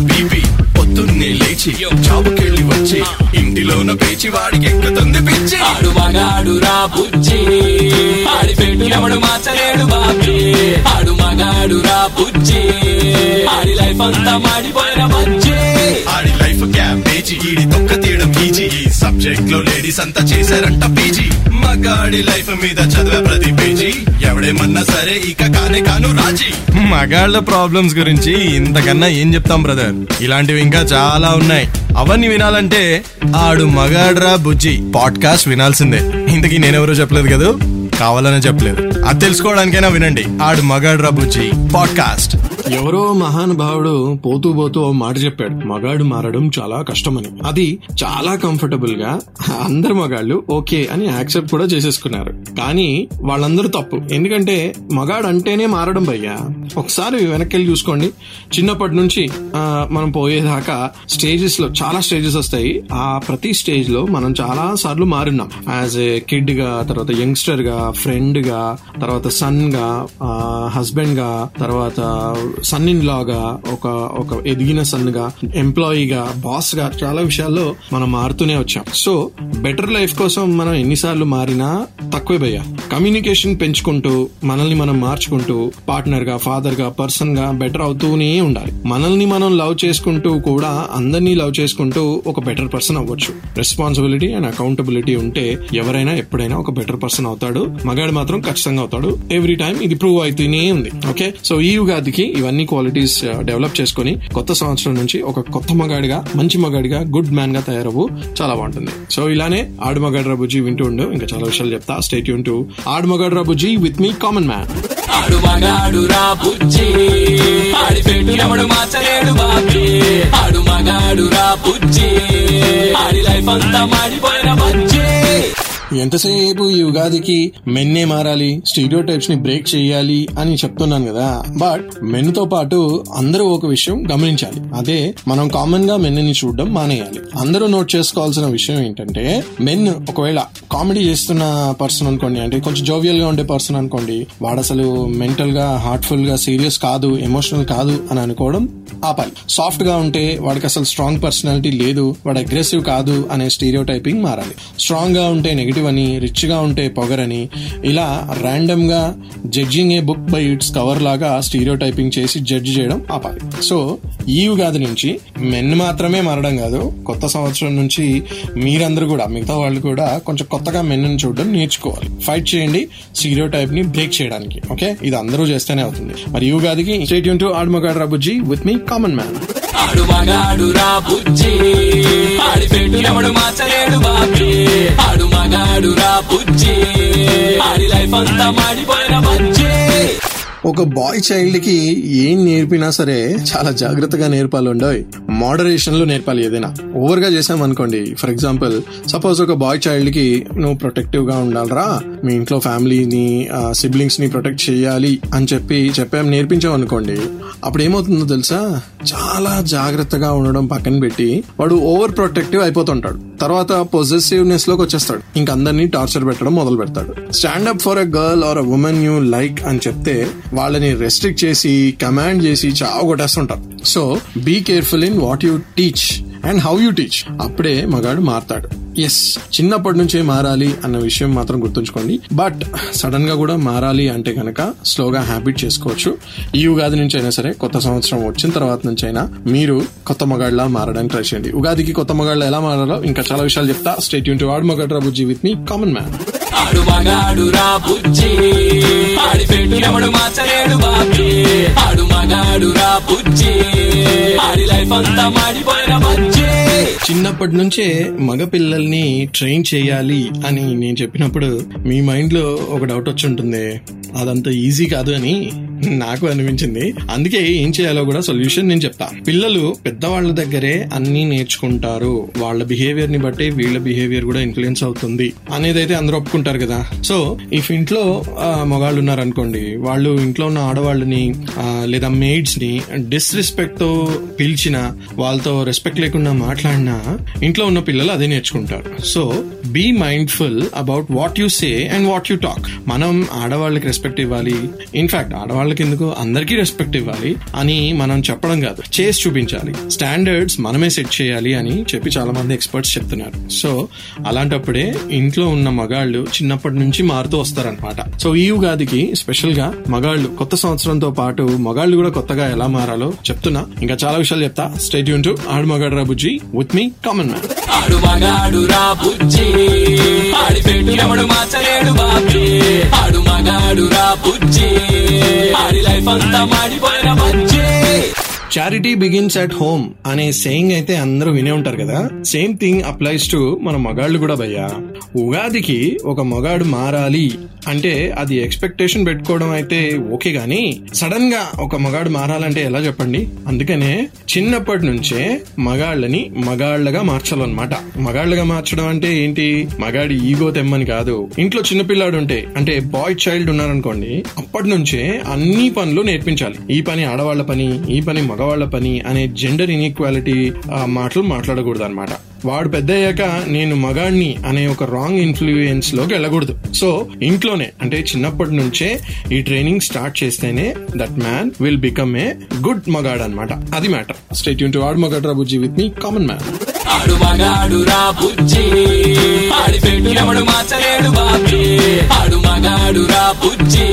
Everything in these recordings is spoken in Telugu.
బీపీ పొద్దున్నే లేచి జాబుకెళ్ళి వచ్చి ఇంటిలోన పేచి వాడికి ఎక్కుతుంది పిచ్చి ఆడు మగాడు రా బుజ్జి ఆడి పెట్టు ఎవడు మార్చలేడు బాబీ ఆడు మగాడు రా బుజ్జి ఆడి లైఫ్ అంతా మాడిపోయిన బజ్జి ఆడి లైఫ్ క్యాబేజీ ఈడి తొక్క తీయడం ఈజీ ఈ సబ్జెక్ట్ లో లేడీస్ అంతా చేశారంట పీజీ మగాడి లైఫ్ మీద చదివే ప్రతి పేజీ ఎవడేమన్నా సరే ఇక కానే కాను రాజీ మగాళ్ళ ప్రాబ్లమ్స్ గురించి ఇంతకన్నా ఏం చెప్తాం బ్రదర్ ఇలాంటివి ఇంకా చాలా ఉన్నాయి అవన్నీ వినాలంటే ఆడు మగాడ్రా బుజ్జి పాడ్కాస్ట్ వినాల్సిందే ఇంతకీ నేనెవరో చెప్పలేదు కదా కావాలనే చెప్పలేదు అది తెలుసుకోవడానికైనా వినండి ఆడు మగాడ్రా బుజ్జి పాడ్కాస్ట్ ఎవరో మహానుభావుడు పోతూ పోతూ ఓ మాట చెప్పాడు మగాడు మారడం చాలా కష్టమని అది చాలా కంఫర్టబుల్ గా అందరు మగాళ్ళు ఓకే అని యాక్సెప్ట్ కూడా చేసేసుకున్నారు కానీ వాళ్ళందరూ తప్పు ఎందుకంటే మగాడు అంటేనే మారడం భయ్యా ఒకసారి వెనక్కి వెళ్ళి చూసుకోండి చిన్నప్పటి నుంచి ఆ, మనం పోయేదాకా స్టేజెస్ లో చాలా స్టేజెస్ వస్తాయి ఆ ప్రతి స్టేజ్ లో మనం చాలా సార్లు మారున్నాం యాజ్ ఏ కిడ్ గా తర్వాత యంగ్స్టర్ గా ఫ్రెండ్ గా తర్వాత సన్ గా హస్బెండ్ గా తర్వాత సన్ ఇన్ లా గా ఒక ఒక ఎదిగిన సన్ గా ఎంప్లాయీ గా బాస్ గా చాలా విషయాల్లో మనం మారుతూనే వచ్చాం సో బెటర్ లైఫ్ కోసం మనం ఎన్నిసార్లు మారినా తక్కువే భయ్య కమ్యూనికేషన్ పెంచుకుంటూ మనల్ని మనం మార్చుకుంటూ పార్ట్నర్ గా ఫాదర్ గా పర్సన్ గా బెటర్ అవుతూనే ఉండాలి మనల్ని మనం లవ్ చేసుకుంటూ కూడా అందరినీ లవ్ చేసుకుంటూ ఒక బెటర్ పర్సన్ అవ్వచ్చు రెస్పాన్సిబిలిటీ అండ్ అకౌంటబిలిటీ ఉంటే ఎవరైనా ఎప్పుడైనా ఒక బెటర్ పర్సన్ అవుతాడు మగాడు మాత్రం ఖచ్చితంగా అవుతాడు ఎవ్రీ టైం ఇది ప్రూవ్ అవుతూనే ఉంది ఓకే సో ఈ ఉగాదికి ఇవన్నీ క్వాలిటీస్ డెవలప్ చేసుకుని కొత్త సంవత్సరం నుంచి ఒక కొత్త మగాడిగా మంచి మగాడిగా గుడ్ మ్యాన్ గా తయారవ్వు చాలా బాగుంటుంది సో ఇలానే ఆడు మగాడు రాబుజీ వింటూ ఉండు ఇంకా చాలా విషయాలు చెప్తా స్టేట్ యూన్ to Aadu Magaadu Ra Bujji with me common man Aadu Magaadu Ra బుజ్జి ఆడి పెట్టు ఎవడు మార్చలేడు బాబీ ఆడు మగాడు రా బుజ్జి ఆడి లైఫ్ అంతా మాడిపోయిన బజ్జి ఎంతసేపు ఈ ఉగాదికి మెన్నే మారాలి స్టీరియో టైప్స్ ని బ్రేక్ చేయాలి అని చెప్తున్నాను కదా బట్ మెన్ తో పాటు అందరూ ఒక విషయం గమనించాలి అదే మనం కామన్ గా మెన్ని చూడడం మానేయాలి అందరూ నోట్ చేసుకోవాల్సిన విషయం ఏంటంటే మెన్ ఒకవేళ కామెడీ చేస్తున్న పర్సన్ అనుకోండి అంటే కొంచెం జోవియల్ గా ఉండే పర్సన్ అనుకోండి వాడు అసలు మెంటల్ గా హార్ట్ఫుల్ గా సీరియస్ కాదు ఎమోషనల్ కాదు అని అనుకోవడం ఆపాలి సాఫ్ట్ గా ఉంటే వాడికి అసలు స్ట్రాంగ్ పర్సనాలిటీ లేదు వాడు అగ్రెసివ్ కాదు అనే స్టీరియో టైపింగ్ మారాలి స్ట్రాంగ్ గా ఉంటే నెగిటివ్ అని రిచ్ గా ఉంటే పొగరని ఇలా ర్యాండమ్ గా judging a book by its cover లాగా స్టీరియో టైపింగ్ చేసి జడ్జ్ చేయడం ఆపాలి సో ఈ ఉగాది నుంచి మెన్ మాత్రమే మారడం కాదు కొత్త సంవత్సరం నుంచి మీరందరూ కూడా మిగతా వాళ్ళు కూడా కొంచెం కొత్తగా మెన్ చూడడం నేర్చుకోవాలి ఫైట్ చేయండి స్టీరియో టైప్ ని బ్రేక్ చేయడానికి ఓకే ఇది అందరూ చేస్తేనే అవుతుంది మరి ఈ ఉగాదికి స్టేట్ యూన్ to Aadu Magaadu Ra Bujji with me common man Aadu Magaadu Ra బుజ్జి ఆడి పెట్టు ఎవడు మార్చలేడు బాబీ ఆడు మగాడు రా బుజ్జి ఆడి లైఫ్ అంతా మాడిపోయిన బజ్జి ఒక బాయ్ చైల్డ్ కి ఏం నేర్పినా సరే చాలా జాగ్రత్తగా నేర్పాలి ఉండవు మోడరేషన్ లో నేర్పాలి ఏదైనా ఓవర్ గా చేసాం అనుకోండి ఫర్ ఎగ్జాంపుల్ సపోజ్ ఒక బాయ్ చైల్డ్ కి నువ్వు ప్రొటెక్టివ్ గా ఉండాలరా మీ ఇంట్లో ఫ్యామిలీని సిబ్లింగ్స్ ని ప్రొటెక్ట్ చేయాలి అని చెప్పి చెప్పాం నేర్పించాం అనుకోండి అప్పుడు ఏమవుతుందో తెలుసా చాలా జాగ్రత్తగా ఉండడం పక్కన పెట్టి వాడు ఓవర్ ప్రొటెక్టివ్ అయిపోతుంటాడు తర్వాత పొజెసివ్నెస్ లోకి వచ్చేస్తాడు ఇంక అందరినీ టార్చర్ పెట్టడం మొదలు పెడతాడు stand up for a girl or a woman you like అని చెప్తే వాళ్ళని రెస్ట్రిక్ట్ చేసి కమాండ్ చేసి చావు కొట్టేస్తుంటారు so be careful in what you teach and how you teach అప్పుడే మగాడు మారతాడు ఎస్ చిన్నప్పటి నుంచే మారాలి అన్న విషయం మాత్రం గుర్తుంచుకోండి బట్ సడన్ గా కూడా మారాలి అంటే కనుక స్లోగా హ్యాబిట్ చేసుకోవచ్చు ఈ ఉగాది నుంచి అయినా సరే కొత్త సంవత్సరం వచ్చిన తర్వాత నుంచి అయినా మీరు కొత్త మగాళ్ళ మారడానికి ట్రై చేయండి ఉగాదికి కొత్త మగాళ్ళ ఎలా మారాలో ఇంకా చాలా విషయాలు చెప్తా స్టేట్ యూన్ to Aadu Magaadu Ra Bujji with me common man Aadu Magaadu Ra బుజ్జి ఆడి పెట్టు ఎవడు మార్చలేడు బాబీ ఆడు మగాడు రా బుజ్జి ఆడి లైఫ్ అంతా మాడిపోయిన బజ్జి చిన్నప్పటి నుంచే మగ పిల్లల్ని ట్రైన్ చేయాలి అని నేను చెప్పినప్పుడు మీ మైండ్ లో ఒక డౌట్ వచ్చి ఉంటుంది అదంత ఈజీ కాదు అని నాకు అనిపించింది అందుకే ఏం చేయాలో కూడా సొల్యూషన్ నేను చెప్తా పిల్లలు పెద్దవాళ్ళ దగ్గరే అన్ని నేర్చుకుంటారు వాళ్ళ బిహేవియర్ ని బట్టి వీళ్ళ బిహేవియర్ కూడా ఇన్ఫ్లుయెన్స్ అవుతుంది అనేది అయితే అందరూ ఒప్పుకుంటారు కదా సో ఇఫ్ ఇంట్లో ఆ, మగాళ్ళు ఉన్నారనుకోండి వాళ్ళు ఇంట్లో ఉన్న ఆడవాళ్ళని ఆ, లేదా మెయిడ్స్ ని డిస్రెస్పెక్ట్ తో పిలిచిన వాళ్ళతో రెస్పెక్ట్ లేకుండా మాట్లాడి మాట్లాడినా ఇంట్లో ఉన్న పిల్లలు అదే నేర్చుకుంటారు so be mindful about what you say and what you talk మనం ఆడవాళ్ళకి రెస్పెక్ట్ ఇవ్వాలి ఇన్ఫాక్ట్ ఆడవాళ్ళకి ఎందుకు అందరికీ రెస్పెక్ట్ ఇవ్వాలి అని మనం చెప్పడం కాదు చేసి చూపించాలి స్టాండర్డ్స్ మనమే సెట్ చేయాలి అని చెప్పి చాలా మంది ఎక్స్పర్ట్స్ చెప్తున్నారు సో అలాంటప్పుడే ఇంట్లో ఉన్న మగాళ్ళు చిన్నప్పటి నుంచి మారుతూ వస్తారనమాట సో ఈ ఉగాదికి స్పెషల్ గా మగాళ్ళు కొత్త సంవత్సరంతో పాటు మగాళ్ళు కూడా కొత్తగా ఎలా మారాలో చెప్తున్నా ఇంకా చాలా విషయాలు చెప్తా స్టేట్ యూన్ to Aadu Magaadu Ra Bujji with me common man Aadu Magaadu Ra బుజ్జి ఆడి పెట్టు ఎవడు మార్చలేడు బాబీ ఆడు మగాడు రా బుజ్జి ఆడి లైఫ్ అంతా మాడిపోయిన బుజ్జి చారిటీ బిగిన్స్ అట్ హోమ్ అనే సేయింగ్ అయితే అందరూ వినే ఉంటారు కదా సేమ్ థింగ్ అప్లైస్ టు మన మగాళ్ళు కూడా భయ్యా ఉగాదికి ఒక మగాడు మారాలి అంటే అది ఎక్స్పెక్టేషన్ పెట్టుకోవడం అయితే ఓకే గానీ సడన్ గా ఒక మగాడు మారాలంటే ఎలా చెప్పండి అందుకనే చిన్నప్పటి నుంచే మగాళ్ళని మగాళ్ళగా మార్చాలన్నమాట మగాళ్ళగా మార్చడం అంటే ఏంటి మగాడి ఈగో తెమ్మని కాదు ఇంట్లో చిన్నపిల్లాడు ఉంటే అంటే బాయ్ చైల్డ్ ఉన్నారనుకోండి అప్పటి నుంచే అన్ని పనులు నేర్పించాలి ఈ పని ఆడవాళ్ల పని ఈ పని మగవాళ్ల పని అనే జెండర్ ఇన్ఈక్వాలిటీ మాటలు మాట్లాడకూడదు అనమాట వాడు పెద్ద అయ్యాక నేను మగాడిని అనే ఒక రాంగ్ ఇన్ఫ్లుయెన్స్ లోకి వెళ్ళకూడదు సో ఇంట్లోనే అంటే చిన్నప్పటి నుంచే ఈ ట్రైనింగ్ స్టార్ట్ చేస్తేనే that man will become a good మగాడ్ అనమాట అది మ్యాటర్ స్టేట్ యూన్ to Aadu Magaadu Ra Bujji with me common man Aadu Magaadu Ra బుజ్జి ఆడి పెట్టు ఎవడు మార్చలేడు బాబీ ఆడు మగాడు రా బుజ్జి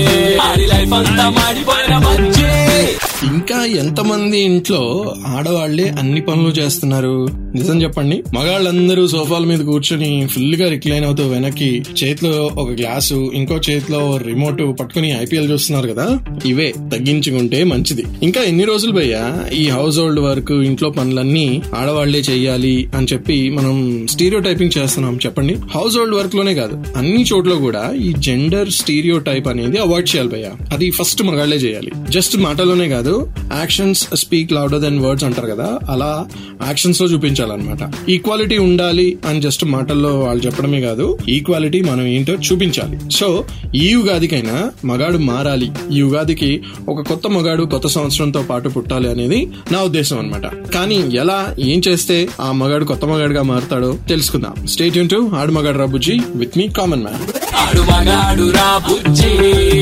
ఆడి లైఫ్ అంతా మాడిపోయిన బుజ్జి ఇంకా ఎంతమంది ఇంట్లో ఆడవాళ్లే అన్ని పనులు చేస్తున్నారు నిజం చెప్పండి మగాళ్ళందరూ సోఫాల మీద కూర్చొని ఫుల్ గా రిక్లైన్ అవుతూ వెనక్కి చేతిలో ఒక గ్లాసు ఇంకో చేతిలో రిమోట్ పట్టుకుని ఐపీఎల్ చూస్తున్నారు కదా ఇవే తగ్గించుకుంటే మంచిది ఇంకా ఎన్ని రోజులు భయ్యా ఈ హౌస్ హోల్డ్ వర్క్ ఇంట్లో పనులన్నీ ఆడవాళ్లే చెయ్యాలి అని చెప్పి మనం స్టీరియో టైపింగ్ చేస్తున్నాం చెప్పండి హౌస్ హోల్డ్ వర్క్ లోనే కాదు అన్ని చోట్ల కూడా ఈ జెండర్ స్టీరియో టైప్ అనేది అవాయిడ్ చేయాలి భయ్యా అది ఫస్ట్ మగాళ్లే చేయాలి జస్ట్ మాటలోనే కాదు actions speak louder than words అంటారు కదా అలా యాక్షన్స్ లో చూపించాలన్నమాట ఈక్వాలిటీ ఉండాలి అని జస్ట్ మాటల్లో వాళ్ళు చెప్పడమే కాదు ఈక్వాలిటీ మనం ఏంటో చూపించాలి సో ఈ ఉగాదికైనా మగాడు మారాలి ఈ ఉగాదికి ఒక కొత్త మగాడు కొత్త సంవత్సరంతో పాటు పుట్టాలి అనేది నా ఉద్దేశం అనమాట కానీ ఎలా ఏం చేస్తే ఆ మగాడు కొత్త మగాడుగా మారుతాడో తెలుసుకుందాం స్టేట్ యూన్ to Aadu Magaadu Ra Bujji with me common man Aadu Magaadu Ra బుజ్జి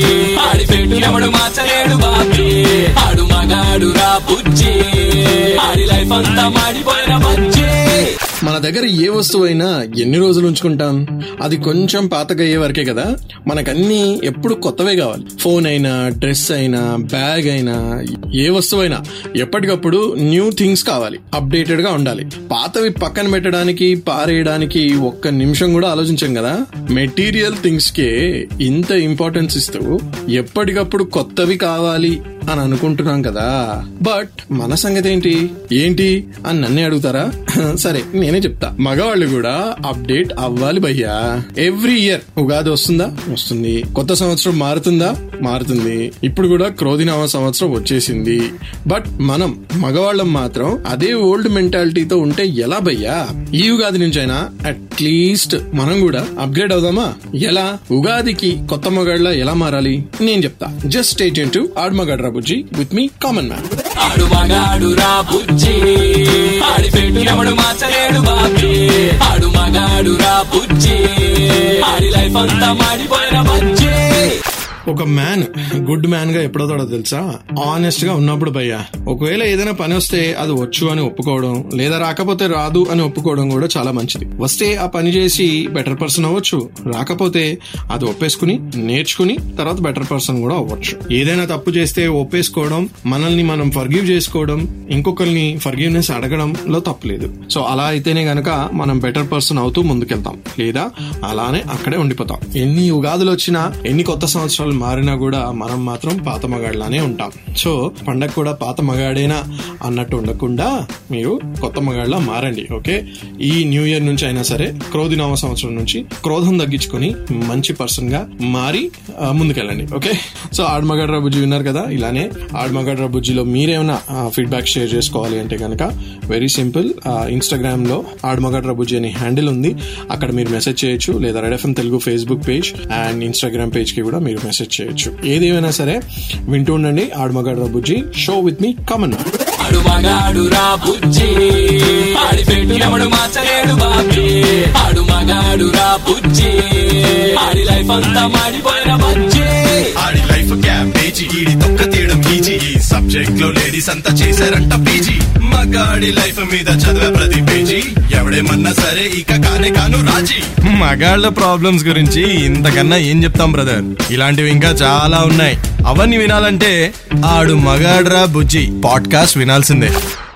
ఆడి పెట్టు ఎవడు మార్చలేడు బాబీ ఆడు మగాడు రా బుజ్జి ఆడి లైఫ్ అంతా మాడిపోయిన బుజ్జి మన దగ్గర ఏ వస్తువు అయినా ఎన్ని రోజులు ఉంచుకుంటాం అది కొంచెం పాతగా అయ్యే వరకే కదా మనకన్నీ ఎప్పుడు కొత్తవే కావాలి ఫోన్ అయినా డ్రెస్ అయినా బ్యాగ్ అయినా ఏ వస్తువు అయినా ఎప్పటికప్పుడు న్యూ థింగ్స్ కావాలి అప్డేటెడ్ గా ఉండాలి పాతవి పక్కన పెట్టడానికి పారేయడానికి ఒక్క నిమిషం కూడా ఆలోచించాం కదా మెటీరియల్ థింగ్స్ కే ఇంత ఇంపార్టెన్స్ ఇస్తూ ఎప్పటికప్పుడు కొత్తవి కావాలి అని అనుకుంటున్నాం కదా బట్ మన సంగతి ఏంటి ఏంటి అని నన్నే అడుగుతారా సరే నేనే చెప్తా మగవాళ్ళు కూడా అప్డేట్ అవ్వాలి భయ్యా ఎవ్రీ ఇయర్ ఉగాది వస్తుందా వస్తుంది కొత్త సంవత్సరం మారుతుందా మారుతుంది ఇప్పుడు కూడా క్రోధినామ సంవత్సరం వచ్చేసింది బట్ మనం మగవాళ్ళం మాత్రం అదే ఓల్డ్ మెంటాలిటీతో ఉంటే ఎలా భయ్యా ఈ ఉగాది నుంచైనా అట్లీస్ట్ మనం కూడా అప్గ్రేడ్ అవుదామా ఎలా ఉగాదికి కొత్త మగాళ్ళ ఎలా మారాలి నేను చెప్తా just stay tuned to Aadu Magaadu Ra Bujji with me common man Aadu Magaadu Ra బుజ్జి ఆడి పెట్టు ఎవడు మార్చలేడు బాబీ ఆడు మగాడు రా బుజ్జి ఆడి లైఫ్ అంతా మాడిపోయిన బుజ్జి ఒక మ్యాన్ గుడ్ మ్యాన్ గా ఎప్పుడవుతాడో తెలుసా ఆనెస్ట్ గా ఉన్నప్పుడు భయ్యా ఒకవేళ ఏదైనా పని వస్తే అది వచ్చు అని ఒప్పుకోవడం లేదా రాకపోతే రాదు అని ఒప్పుకోవడం కూడా చాలా మంచిది వస్తే ఆ పని చేసి బెటర్ పర్సన్ అవ్వచ్చు రాకపోతే అది ఒప్పేసుకుని నేర్చుకుని తర్వాత బెటర్ పర్సన్ కూడా అవ్వచ్చు ఏదైనా తప్పు చేస్తే ఒప్పేసుకోవడం మనల్ని మనం ఫర్గివ్ చేసుకోవడం ఇంకొకరిని ఫర్గివ్నెస్ అడగడంలో తప్పులేదు సో అలా అయితేనే గనక మనం బెటర్ పర్సన్ అవుతూ ముందుకెళ్తాం లేదా అలానే అక్కడే ఉండిపోతాం ఎన్ని ఉగాదులు వచ్చినా ఎన్ని కొత్త సంవత్సరాలు మారినా కూడా మనం మాత్రం పాత మగాడిలానే ఉంటాం సో పండగ కూడా పాత మగాడేనా అన్నట్టు ఉండకుండా మీరు కొత్త మగాడిలా మారండి ఓకే ఈ న్యూ ఇయర్ నుంచి అయినా సరే క్రోధినామ సంవత్సరం నుంచి క్రోధం తగ్గించుకొని మంచి పర్సన్ గా మారి ఆ, ముందుకెళ్ళండి ఓకే సో ఆడమగడ్ రబుజ్జి విన్నారు కదా ఇలానే ఆడమగడ్ రబుజ్జిలో మీరేమైనా ఫీడ్బ్యాక్ షేర్ చేసుకోవాలి అంటే కనుక వెరీ సింపుల్ ఇన్స్టాగ్రామ్ లో ఆడమగడ్ రబుజ్జి అనే హ్యాండిల్ ఉంది అక్కడ మీరు మెసేజ్ చేయొచ్చు లేదా Red FM Telugu Facebook page and Instagram page కి కూడా మీరు మెసేజ్ చేయొచ్చు ఏదేమైనా సరే వింటూ ఉండండి Aadu Magaadu Ra Bujji show with me common Aadu Magaadu Ra బుజ్జి ఆడి పెట్టు ఎవడు మార్చలేడు బాబీ ఆడు మగాడు రా బుజ్జి ఆడి లైఫ్ అంతా మాడిపోయిన బజ్జీ ఆడి లైఫ్ క్యాబేజీ ఈడి తొక్క తీయడం ఈజీ ఈ సబ్జెక్ట్ లో లేడీస్ అంతా చేశారంట పీజీ మగాడి లైఫ్ మీద చదివే ప్రతి పేజీ ఎవడేమన్నా సరే ఇక కానే కాను రాజీ మగాళ్ళ ప్రాబ్లమ్స్ గురించి ఇంతకన్నా ఏం చెప్తాం బ్రదర్ ఇలాంటివి ఇంకా చాలా ఉన్నాయి అవన్నీ వినాలంటే ఆడు మగాడ్రా బుజ్జి పాడ్కాస్ట్ వినాల్సిందే